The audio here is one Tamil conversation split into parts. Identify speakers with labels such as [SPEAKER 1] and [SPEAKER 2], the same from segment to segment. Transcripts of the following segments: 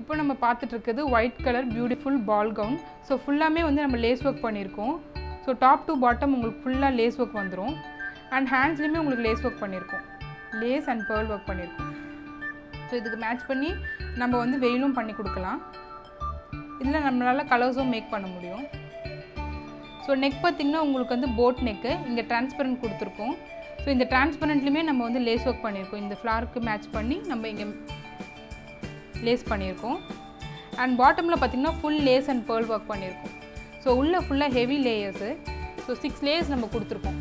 [SPEAKER 1] இப்போ நம்ம பார்த்துட்டு இருக்குது white colour beautiful ball gown so ஃபுல்லாமே வந்து நம்ம லேஸ் ஒர்க் பண்ணியிருக்கோம் ஸோ டாப் டு பாட்டம் உங்களுக்கு ஃபுல்லாக லேஸ் ஒர்க் வந்துடும் அண்ட் ஹேண்ட்ஸ்லேயுமே உங்களுக்கு லேஸ் ஒர்க் பண்ணியிருக்கோம் லேஸ் அண்ட் பேர்ல் ஒர்க் பண்ணியிருக்கோம் ஸோ இதுக்கு மேட்ச் பண்ணி நம்ம வந்து வெயிலும் பண்ணி கொடுக்கலாம் இதில் நம்மளால் கலர்ஸும் மேக் பண்ண முடியும் ஸோ நெக் பார்த்திங்கன்னா உங்களுக்கு வந்து போட் நெக்கு இங்கே டிரான்ஸ்பரண்ட் கொடுத்துருக்கோம் ஸோ இந்த டிரான்ஸ்பரண்ட்லேயுமே நம்ம வந்து லேஸ் ஒர்க் பண்ணியிருக்கோம் இந்த ஃப்ளாருக்கு மேட்ச் பண்ணி நம்ம இங்கே லேஸ் பண்ணியிருக்கோம் அண்ட் பாட்டமில் பார்த்திங்கன்னா full lace and pearl work பண்ணியிருக்கோம் ஸோ உள்ளே ஃபுல்லாக heavy layers so six layers நம்ம கொடுத்துருக்கோம்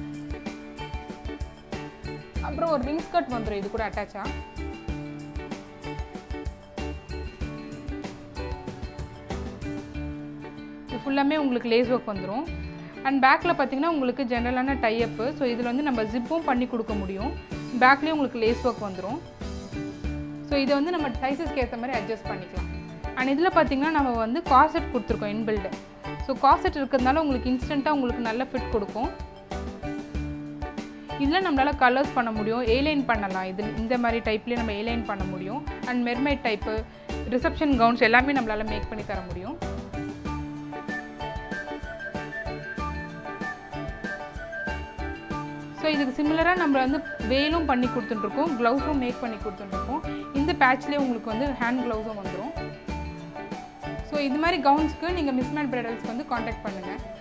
[SPEAKER 1] அப்புறம் ஒரு ரிங் ஸ்கர்ட் வந்துடும் இது கூட அட்டாச்சாக இது ஃபுல்லாமே உங்களுக்கு லேஸ் ஒர்க் வந்துடும் அண்ட் பேக்கில் பார்த்தீங்கன்னா உங்களுக்கு ஜென்ரலான டைஅப்பு ஸோ இதில் வந்து நம்ம ஜிப்பும் பண்ணி கொடுக்க முடியும் பேக்லேயும் உங்களுக்கு லேஸ் ஒர்க் வந்துடும் ஸோ இதை வந்து நம்ம சைஸஸ்க்கு ஏற்ற மாதிரி அட்ஜஸ்ட் பண்ணிக்கலாம் அண்ட் இதில் பார்த்தீங்கன்னா நம்ம வந்து காசெட் கொடுத்துருக்கோம் இன்பில்டு ஸோ காசெட் இருக்கிறதுனால உங்களுக்கு இன்ஸ்டண்ட்டாக உங்களுக்கு நல்ல ஃபிட் கொடுக்கும் இதில் நம்மளால் கலர்ஸ் பண்ண முடியும் ஏலைன் பண்ணலாம் இது இந்த மாதிரி டைப்லேயே நம்ம ஏலைன் பண்ண முடியும் and mermaid type reception gowns எல்லாமே நம்மளால் மேக் பண்ணி தர முடியும் ஸோ இதுக்கு சிமிலராக நம்ம வந்து வேலும் பண்ணி கொடுத்துட்ருக்கோம் க்ளவுஸும் மேக் பண்ணி கொடுத்துட்ருக்கோம் இந்த பேட்ச்லேயே உங்களுக்கு வந்து ஹேண்ட் க்ளவுஸும் வந்துடும் ஸோ இது மாதிரி கவுன்ஸ்க்கு நீங்கள் மிஸ்மேட் பிரைடல்ஸ்க்கு வந்து காண்டாக்ட் பண்ணுங்கள்